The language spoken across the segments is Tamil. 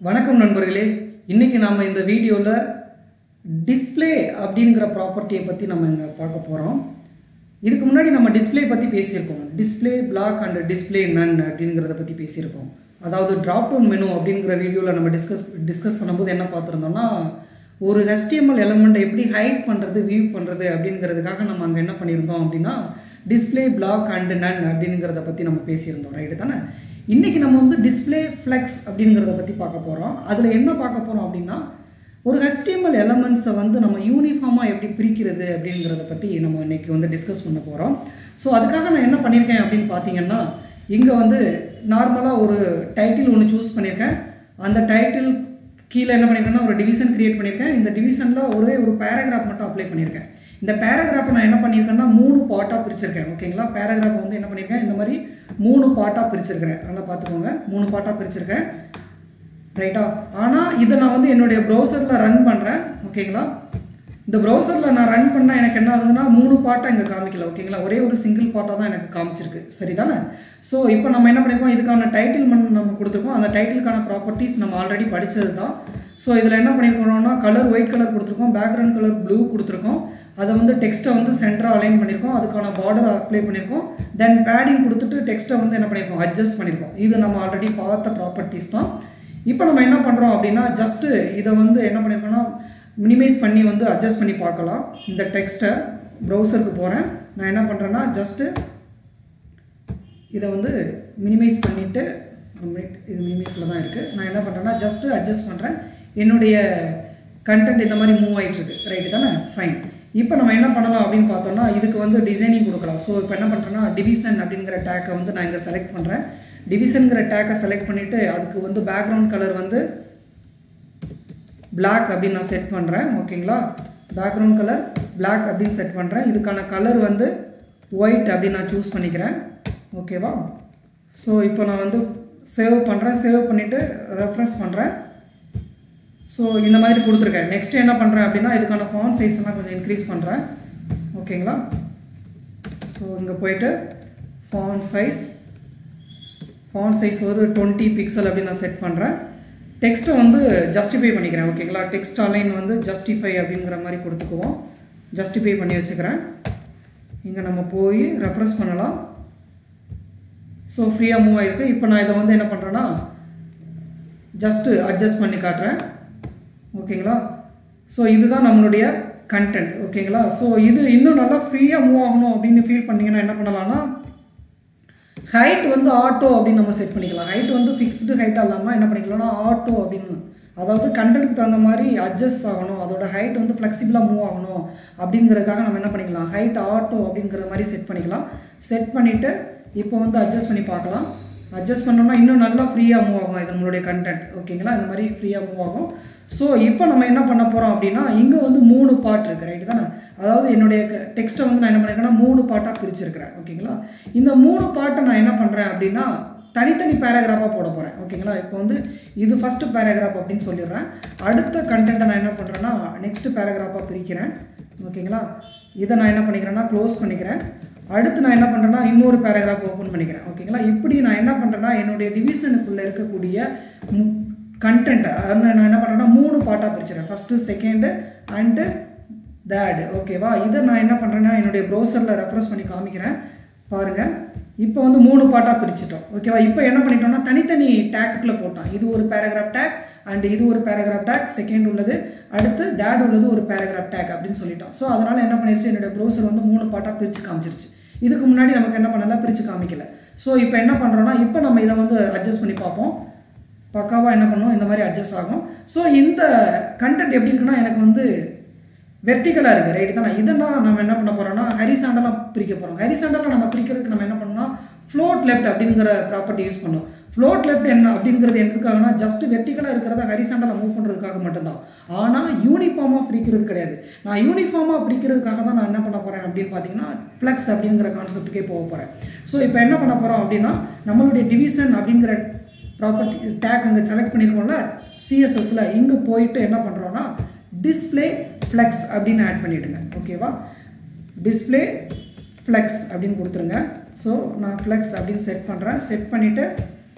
வணக்கம் நண்பர்களே இன்றைக்கி நாம் இந்த வீடியோவில் டிஸ்ப்ளே அப்படிங்கிற ப்ராப்பர்ட்டியை பற்றி நம்ம இங்கே பார்க்க போகிறோம் இதுக்கு முன்னாடி நம்ம டிஸ்ப்ளே பற்றி பேசியிருக்கோம் display block and display none அப்படிங்கிறத பற்றி பேசியிருக்கோம் அதாவது ட்ராப் டவுன் மெனு அப்படிங்கிற வீடியோவில் நம்ம டிஸ்கஸ் டிஸ்கஸ் பண்ணும்போது என்ன பார்த்துருந்தோம்னா ஒரு HTML எலமெண்ட்டை எப்படி ஹைட் பண்ணுறது வியூ பண்ணுறது அப்படிங்கிறதுக்காக நம்ம அங்கே என்ன பண்ணியிருந்தோம் அப்படின்னா டிஸ்ப்ளே பிளாக் அண்ட் நன் அப்படிங்கிறத பற்றி நம்ம பேசியிருந்தோம் ரைட்டு தானே இன்றைக்கி நம்ம வந்து டிஸ்ப்ளே ஃப்ளெக்ஸ் அப்படிங்கிறத பற்றி பார்க்க போகிறோம் அதில் என்ன பார்க்க போகிறோம் அப்படின்னா ஒரு HTML எலமெண்ட்ஸை வந்து நம்ம யூனிஃபார்மாக எப்படி பிரிக்கிறது அப்படிங்கிறத பற்றி நம்ம இன்னைக்கு வந்து டிஸ்கஸ் பண்ண போகிறோம் ஸோ அதுக்காக நான் என்ன பண்ணியிருக்கேன் அப்படின்னு பார்த்தீங்கன்னா இங்கே வந்து நார்மலாக ஒரு டைட்டில் ஒன்று சூஸ் பண்ணியிருக்கேன் அந்த டைட்டில் கீழே என்ன பண்ணியிருக்கேன்னா ஒரு டிவிஷன் கிரியேட் பண்ணியிருக்கேன் இந்த டிவிஷனில் ஒரே ஒரு பேராகிராஃப் மட்டும் அப்ளை பண்ணியிருக்கேன் இந்த பேராகிராஃபை நான் என்ன பண்ணியிருக்கேன்னா மூணு பார்ட்டாக பிரிச்சிருக்கேன் ஓகேங்களா பேராகிராஃப் வந்து என்ன பண்ணியிருக்கேன் இந்த மாதிரி மூணு பார்ட்டாக பிரிச்சிருக்கிறேன் நல்லா பார்த்துக்கோங்க மூணு பார்ட்டாக பிரிச்சிருக்கேன் ரைட்டா ஆனால் இதை நான் வந்து என்னுடைய ப்ரௌசரில் ரன் பண்ணுறேன் ஓகேங்களா இந்த ப்ரௌசரில் நான் ரன் பண்ணால் எனக்கு என்ன ஆகுதுன்னா மூணு பாட்டாக இங்கே காமிக்கல ஓகேங்களா ஒரே ஒரு சிங்கிள் பாட்டாக தான் எனக்கு காமிச்சிருக்கு சரிதானே ஸோ இப்போ நம்ம என்ன பண்ணிருக்கோம் இதுக்கான டைட்டில் மண் நம்ம கொடுத்துருக்கோம் அந்த டைட்டிலுக்கான ப்ராப்பர்ட்டிஸ் நம்ம ஆல்ரெடி படித்தது தான் ஸோ இதில் என்ன பண்ணியிருக்கோம்னா கலர் ஒயிட் கலர் கொடுத்துருக்கோம் பேக்ரவுண்ட் கலர் ப்ளூ கொடுத்துருக்கோம் அதை வந்து டெக்ஸ்ட்டை வந்து சென்டராக அலைன் பண்ணியிருக்கோம் அதுக்கான பார்டர் அப்ளை பண்ணியிருக்கோம் தென் பேடிங் கொடுத்துட்டு டெக்ஸ்ட்டை வந்து என்ன பண்ணியிருக்கோம் அட்ஜஸ்ட் பண்ணியிருக்கோம் இது நம்ம ஆல்ரெடி பார்த்த ப்ராப்பர்ட்டிஸ் தான் இப்போ நம்ம என்ன பண்ணுறோம் அப்படின்னா ஜஸ்ட்டு இதை வந்து என்ன பண்ணியிருக்கோம்னா மினிமைஸ் பண்ணி வந்து அட்ஜஸ்ட் பண்ணி பார்க்கலாம் இந்த டெக்ஸ்ட்டை ப்ரௌசருக்கு போகிறேன் நான் என்ன பண்ணுறேன்னா ஜஸ்ட்டு இதை வந்து மினிமைஸ் பண்ணிவிட்டு இது மினிமைஸில் தான் இருக்குது நான் என்ன பண்ணுறேன்னா ஜஸ்ட்டு அட்ஜஸ்ட் பண்ணுறேன் என்னுடைய கண்டென்ட் இந்த மாதிரி மூவ் ஆகிட்டுருக்கு ரைட்டு தானே ஃபைன் இப்போ நம்ம என்ன பண்ணலாம் அப்படின்னு பார்த்தோம்னா இதுக்கு வந்து டிசைனிங் கொடுக்கலாம் ஸோ இப்போ என்ன பண்ணுறேன்னா டிவிஷன் அப்படிங்கிற டேக்கை வந்து நான் இங்கே செலக்ட் பண்ணுறேன் டிவிஷனுங்கிற டேக்கை செலக்ட் பண்ணிவிட்டு அதுக்கு வந்து பேக்ரவுண்ட் கலர் வந்து பிளாக் அப்படின்னு நான் செட் பண்ணுறேன் ஓகேங்களா பேக்ரவுண்ட் கலர் பிளாக் அப்படின்னு செட் பண்ணுறேன் இதுக்கான கலர் வந்து ஒயிட் அப்படின்னு நான் சூஸ் பண்ணிக்கிறேன் ஓகேவா ஸோ இப்போ நான் வந்து சேவ் பண்ணுறேன் சேவ் பண்ணிவிட்டு ரெஃப்ரெஷ் பண்ணுறேன் ஸோ இந்த மாதிரி கொடுத்துருக்கேன் நெக்ஸ்ட் என்ன பண்ணுறேன் அப்படின்னா இதுக்கான ஃபான் சைஸ் எல்லாம் கொஞ்சம் இன்க்ரீஸ் பண்ணுறேன் ஓகேங்களா ஸோ இங்கே போயிட்டு ஃபான் சைஸ் ஃபான் சைஸ் ஒரு டுவெண்ட்டி பிக்சல் அப்படின்னு நான் செட் பண்ணுறேன் டெக்ஸ்ட்டை வந்து ஜஸ்டிஃபை பண்ணிக்கிறேன் ஓகேங்களா டெக்ஸ்ட் அலைன் வந்து ஜஸ்டிஃபை அப்படிங்கிற மாதிரி கொடுத்துக்குவோம் ஜஸ்டிஃபை பண்ணி வச்சுக்கிறேன் இங்கே நம்ம போய் ரெஃப்ரெஷ் பண்ணலாம் ஸோ ஃப்ரீயாக மூவ் ஆகிருக்கு இப்போ நான் இதை வந்து என்ன பண்ணுறேன்னா ஜஸ்ட்டு அட்ஜஸ்ட் பண்ணி காட்டுறேன் ஓகேங்களா ஸோ இதுதான் நம்மளுடைய கண்டென்ட் ஓகேங்களா ஸோ இது இன்னும் நல்லா ஃப்ரீயாக மூவ் ஆகணும் அப்படின்னு ஃபீல் பண்ணிங்கன்னா என்ன பண்ணலாம்னா ஹைட் வந்து ஆட்டோ அப்படின்னு நம்ம செட் பண்ணிக்கலாம் ஹைட் வந்து ஃபிக்ஸ்டு ஹைட்டாக இல்லாமல் என்ன பண்ணிக்கலாம்னா ஆட்டோ அப்படின்னு அதாவது கண்டென்ட்டுக்கு தகுந்த மாதிரி அட்ஜஸ்ட் ஆகணும் அதோட ஹைட் வந்து ஃப்ளெக்சிபிளாக மூவ் ஆகணும் அப்படிங்கிறதுக்காக நம்ம என்ன பண்ணிக்கலாம் ஹைட் ஆட்டோ அப்படிங்கிற மாதிரி செட் பண்ணிக்கலாம் செட் பண்ணிவிட்டு இப்போ வந்து அட்ஜஸ்ட் பண்ணி பார்க்கலாம் அட்ஜஸ்ட் பண்ணோம்னா இன்னும் நல்லா ஃப்ரீயாக மூவ் ஆகும் இது நம்மளுடைய கண்டென்ட் ஓகேங்களா இந்த மாதிரி ஃப்ரீயாக மூவ் ஆகும் ஸோ இப்போ நம்ம என்ன பண்ண போகிறோம் அப்படின்னா இங்கே வந்து மூணு பார்ட் இருக்குது ரைட்டு தானே அதாவது என்னுடைய டெக்ஸ்ட்டை வந்து நான் என்ன பண்ணியிருக்கேன்னா மூணு பார்ட்டாக பிரிச்சிருக்கிறேன் ஓகேங்களா இந்த மூணு பார்ட்டை நான் என்ன பண்ணுறேன் அப்படின்னா தனித்தனி பேராகிராஃபாக போட போகிறேன் ஓகேங்களா இப்போ வந்து இது ஃபஸ்ட்டு பேராகிராஃப் அப்படின்னு சொல்லிடுறேன் அடுத்த கண்டென்ட்டை நான் என்ன பண்ணுறேன்னா நெக்ஸ்ட் பேராகிராஃபாக பிரிக்கிறேன் ஓகேங்களா இதை நான் என்ன பண்ணிக்கிறேன்னா க்ளோஸ் பண்ணிக்கிறேன் அடுத்து நான் என்ன பண்ணுறேன்னா இன்னொரு பேராகிராஃப் ஓப்பன் பண்ணிக்கிறேன் ஓகேங்களா இப்படி நான் என்ன பண்ணுறேன்னா என்னுடைய டிவிஷனுக்குள்ளே இருக்கக்கூடிய கண்டென்ட்டை நான் என்ன பண்ணுறேன்னா மூணு பார்ட்டாக பிரிச்சிடறேன் ஃபஸ்ட்டு செகண்டு அண்டு தேர்டு ஓகேவா இதை நான் என்ன பண்ணுறேன்னா என்னுடைய ப்ரௌசரில் ரெஃப்ரெஷ் பண்ணி காமிக்கிறேன் பாருங்கள் இப்போ வந்து மூணு பார்ட்டாக பிரிச்சிட்டோம் ஓகேவா இப்போ என்ன பண்ணிட்டோம்னா தனித்தனி டேக்குக்குள்ளே போட்டோம் இது ஒரு பேராகிராஃப் டேக் அண்ட் இது ஒரு பேராகிராஃப் டேக் செகண்ட் உள்ளது அடுத்து தேர்ட் உள்ளது ஒரு பேராகிராஃப் டேக் அப்படின்னு சொல்லிட்டோம் ஸோ அதனால் என்ன பண்ணிருச்சு என்னுடைய ப்ரௌசர் வந்து மூணு பார்ட்டாக பிரித்து காமிச்சிருச்சு இதுக்கு முன்னாடி நமக்கு என்ன பண்ணல பிரித்து காமிக்கல ஸோ இப்போ என்ன பண்ணுறோன்னா இப்போ நம்ம இதை வந்து அட்ஜஸ்ட் பண்ணி பார்ப்போம் பக்காவாக என்ன பண்ணும் இந்த மாதிரி அட்ஜஸ்ட் ஆகும் ஸோ இந்த கண்டென்ட் எப்படி இருக்குன்னா எனக்கு வந்து வெர்டிக்கலாக இருக்குது ரைட்டு தானே இதெல்லாம் நம்ம என்ன பண்ண போகிறோம்னா ஹரிசாண்டலாக பிரிக்க போகிறோம் ஹரிசாண்டலாக நம்ம பிரிக்கிறதுக்கு நம்ம என்ன பண்ணோம்னா ஃப்ளோட் லெஃப்ட் அப்படிங்கிற ப்ராப்பர்ட்டி யூஸ் பண்ணோம் ஃப்ளோட் லெஃப்ட் என்ன அப்படிங்கிறது எதுக்காகனா ஜஸ்ட் வெர்டிக்கலாக இருக்கிறத ஹரிசாண்டலாக மூவ் பண்ணுறதுக்காக மட்டும்தான் ஆனால் யூனிஃபார்மாக பிரிக்கிறது கிடையாது நான் யூனிஃபார்மாக பிரிக்கிறதுக்காக தான் நான் என்ன பண்ண போகிறேன் அப்படின்னு பார்த்தீங்கன்னா ஃப்ளெக்ஸ் அப்படிங்கிற கான்செப்ட்டுக்கே போக போகிறேன் ஸோ இப்போ என்ன பண்ண போகிறோம் அப்படின்னா நம்மளுடைய டிவிஷன் அப்படிங்கிற ப்ராப்பர்ட்டி டேக் அங்கே செலக்ட் பண்ணியிருக்கோம்ல சிஎஸ்எஸில் இங்கே போயிட்டு என்ன பண்ணுறோன்னா டிஸ்பிளே ஃப்ளெக்ஸ் அப்படின்னு ஆட் பண்ணிவிடுங்க ஓகேவா டிஸ்பிளே ஃப்ளெக்ஸ் அப்படின்னு கொடுத்துருங்க ஸோ நான் ஃப்ளெக்ஸ் அப்படின்னு செட் பண்ணுறேன் செட் பண்ணிவிட்டு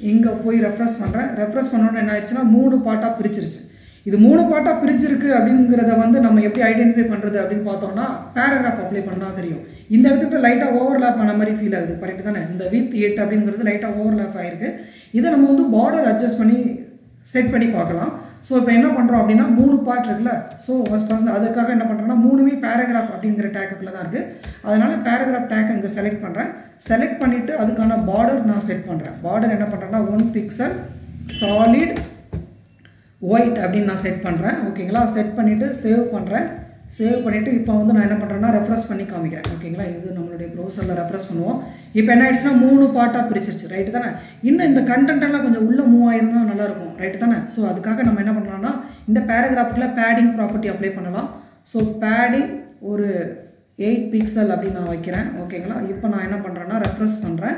இங்கே போய் ரெஃப்ரெஷ் பண்ணுறேன் ரெஃப்ரெஷ் பண்ணோன்னு என்ன ஆயிடுச்சுன்னா மூணு பார்ட்டாக பிரிச்சிருச்சு இது மூணு பார்ட்டாக பிரிச்சிருக்கு அப்படிங்கிறத வந்து நம்ம எப்படி ஐடென்டிஃபை பண்ணுறது அப்படின்னு பார்த்தோம்னா பேராகிராஃப் அப்ளை பண்ணால் தெரியும் இந்த இடத்துக்கு லைட்டாக ஓவர்லேப் ஆன மாதிரி ஃபீல் ஆகுது கரெக்ட் தானே இந்த வித் எட் அப்படிங்கிறது லைட்டாக ஓவர்லேப் ஆகிருக்கு இதை நம்ம வந்து பார்டர் அட்ஜஸ்ட் பண்ணி செட் பண்ணி பார்க்கலாம் ஸோ இப்போ என்ன பண்ணுறோம் அப்படின்னா மூணு பார்ட் இருக்குல்ல ஸோ ஃபஸ்ட் ஃபஸ்ட் அதுக்காக என்ன பண்ணுறோம்னா மூணுமே பேராகிராஃப் அப்படிங்கிற டேக்குக்குள்ளே தான் இருக்குது அதனால் பேராகிராஃப் டேக் இங்கே செலக்ட் பண்ணுறேன் செலக்ட் பண்ணிவிட்டு அதுக்கான பார்டர் நான் செட் பண்ணுறேன் பார்டர் என்ன பண்ணுறேன்னா ஒன் பிக்சல் சாலிட் ஒயிட் அப்படின்னு நான் செட் பண்ணுறேன் ஓகேங்களா செட் பண்ணிவிட்டு சேவ் பண்ணுறேன் சேவ் பண்ணிவிட்டு இப்போ வந்து நான் என்ன பண்ணுறேன்னா ரெஃப்ரெஷ் பண்ணி காமிக்கிறேன் ஓகேங்களா இது நம்மளுடைய ப்ரௌசரில் ரெஃப்ரெஷ் பண்ணுவோம் இப்போ என்ன ஆயிடுச்சுன்னா மூணு பார்ட்டாக பிரிச்சிருச்சு ரைட்டு தானே இன்னும் இந்த கண்டென்ட் எல்லாம் கொஞ்சம் உள்ளே மூவ் ஆயிருந்தா நல்லாயிருக்கும் ரைட்டு தானே ஸோ அதுக்காக நம்ம என்ன பண்ணலாம்னா இந்த பேராகிராஃபில் பேடிங் ப்ராப்பர்ட்டி அப்ளை பண்ணலாம் ஸோ பேடிங் ஒரு எயிட் பிக்சல் அப்படின்னு நான் வைக்கிறேன் ஓகேங்களா இப்போ நான் என்ன பண்ணுறேன்னா ரெஃப்ரெஷ் பண்ணுறேன்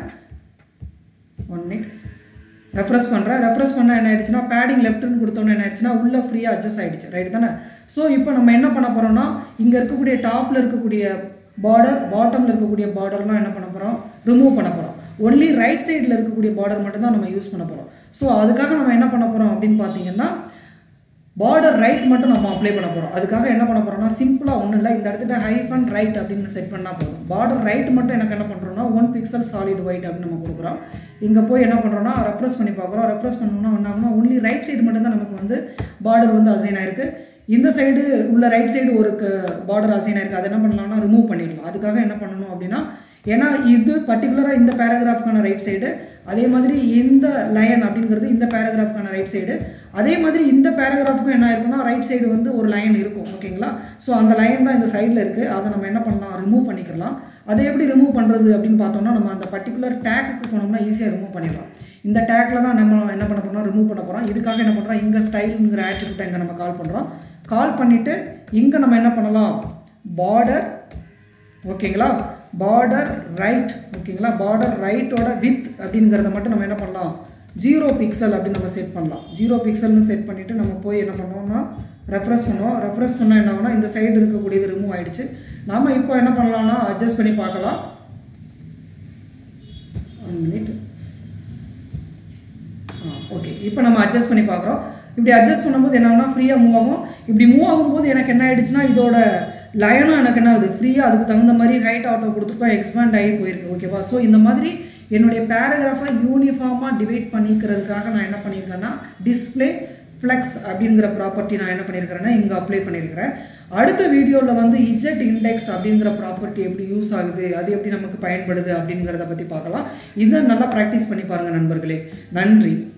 ஒன் மினிட் ரெஃப்ரெஷ் பண்ணுறேன் ரெஃப்ரெஷ் பண்ண என்ன ஆயிடுச்சுன்னா பேடிங் லெஃப்ட்னு கொடுத்தோன்னே என்ன ஆயிடுச்சுன்னா உள்ள ஃப்ரீயாக அட்ஜஸ்ட் ஆயிடுச்சு ரைட் தானே ஸோ இப்போ நம்ம என்ன பண்ண போகிறோம்னா இங்கே இருக்கக்கூடிய டாப்பில் இருக்கக்கூடிய பார்டர் பாட்டமில் இருக்கக்கூடிய பார்டர்லாம் என்ன பண்ண போகிறோம் ரிமூவ் பண்ண போகிறோம் ஒன்லி ரைட் சைடில் இருக்கக்கூடிய பார்டர் மட்டும் தான் நம்ம யூஸ் பண்ண போகிறோம் ஸோ அதுக்காக நம்ம என்ன பண்ண போகிறோம் அப்படின்னு பார்த்தீங்கன்னா பார்டர் ரைட் மட்டும் நம்ம அப்ளை பண்ண போகிறோம் அதுக்காக என்ன பண்ண போகிறோம்னா சிம்பிளாக ஒன்றும் இல்லை இந்த இடத்துல ஹைஃபன் ரைட் அப்படின்னு செட் பண்ணால் போதும் பார்டர் ரைட் மட்டும் எனக்கு என்ன பண்ணுறோம்னா ஒன் பிக்சல் சாலிட் ஒயிட் அப்படின்னு நம்ம கொடுக்குறோம் இங்கே போய் என்ன பண்ணுறோம்னா ரெஃப்ரெஷ் பண்ணி பார்க்குறோம் ரெஃப்ரெஷ் பண்ணோம்னா என்ன ஆகும்னா ஒன்லி ரைட் சைடு மட்டும் தான் நமக்கு வந்து பார்டர் வந்து அசைன் ஆயிருக்கு இந்த சைடு உள்ள ரைட் சைடு ஒரு பார்டர் அசைன் ஆயிருக்கு அதை என்ன பண்ணலாம்னா ரிமூவ் பண்ணிடலாம் அதுக்காக என்ன பண்ணணும் அப்படின்னா ஏன்னா இது பர்டிகுலராக இந்த பேராகிராஃப்கான ரைட் சைடு அதே மாதிரி இந்த லைன் அப்படிங்கிறது இந்த பேராகிராஃப்கான ரைட் சைடு அதே மாதிரி இந்த பேராகிராஃப்க்கும் என்ன இருக்குன்னா ரைட் சைடு வந்து ஒரு லைன் இருக்கும் ஓகேங்களா ஸோ அந்த லைன் தான் இந்த சைடில் இருக்குது அதை நம்ம என்ன பண்ணலாம் ரிமூவ் பண்ணிக்கலாம் அதை எப்படி ரிமூவ் பண்ணுறது அப்படின்னு பார்த்தோம்னா நம்ம அந்த பர்டிகுலர் டேக்குக்கு போனோம்னா ஈஸியாக ரிமூவ் பண்ணிடலாம் இந்த டேக்கில் தான் நம்ம என்ன பண்ண போகிறோம் ரிமூவ் பண்ண போகிறோம் இதுக்காக என்ன பண்ணுறோம் இங்கே ஸ்டைலுங்கிற ஆட்ரிபியூட்டை இங்கே நம்ம கால் பண்ணுறோம் கால் பண்ணிவிட்டு இங்கே நம்ம என்ன பண்ணலாம் பார்டர் ஓகேங்களா பார்டர் ரைட் ஓகேங்களா பார்டர் ரைட்டோட வித் அப்படிங்கிறத மட்டும் நம்ம என்ன பண்ணலாம் ஜீரோ பிக்சல் அப்படின்னு நம்ம செட் பண்ணலாம் ஜீரோ பிக்சல்னு செட் பண்ணிவிட்டு நம்ம போய் என்ன பண்ணோம்னா ரெஃப்ரெஷ் பண்ணுவோம் ரெஃப்ரெஷ் பண்ணால் என்ன ஆகும்னா இந்த சைடு இருக்கக்கூடியது ரிமூவ் ஆயிடுச்சு நம்ம இப்போ என்ன பண்ணலாம்னா அட்ஜஸ்ட் பண்ணி பார்க்கலாம் ஒன் மினிட் ஓகே இப்போ நம்ம அட்ஜஸ்ட் பண்ணி பார்க்குறோம் இப்படி அட்ஜஸ்ட் பண்ணும்போது என்னன்னா ஃப்ரீயாக மூவ் ஆகும் இப்படி மூவ் ஆகும்போது எனக்கு என்ன ஆயிடுச்சுன்னா இதோட லயனும் எனக்கு என்ன ஆகுது ஃப்ரீயாக அதுக்கு தகுந்த மாதிரி ஹைட் ஆட்டோ கொடுத்துருக்கோம் எக்ஸ்பேண்ட் ஆகி போயிருக்கு ஓகேவா ஸோ இந்த மாதிரி என்னுடைய பேராகிராஃபை யூனிஃபார்மாக டிவைட் பண்ணிக்கிறதுக்காக நான் என்ன பண்ணியிருக்கேன்னா டிஸ்பிளே ஃப்ளெக்ஸ் அப்படிங்கிற ப்ராப்பர்ட்டி நான் என்ன பண்ணியிருக்கிறேன்னா இங்கே அப்ளை பண்ணியிருக்கிறேன் அடுத்த வீடியோவில் வந்து இஜெட் இண்டெக்ஸ் அப்படிங்கிற ப்ராப்பர்ட்டி எப்படி யூஸ் ஆகுது அது எப்படி நமக்கு பயன்படுது அப்படிங்கிறத பற்றி பார்க்கலாம் இதை நல்லா ப்ராக்டிஸ் பண்ணி பாருங்கள் நண்பர்களே நன்றி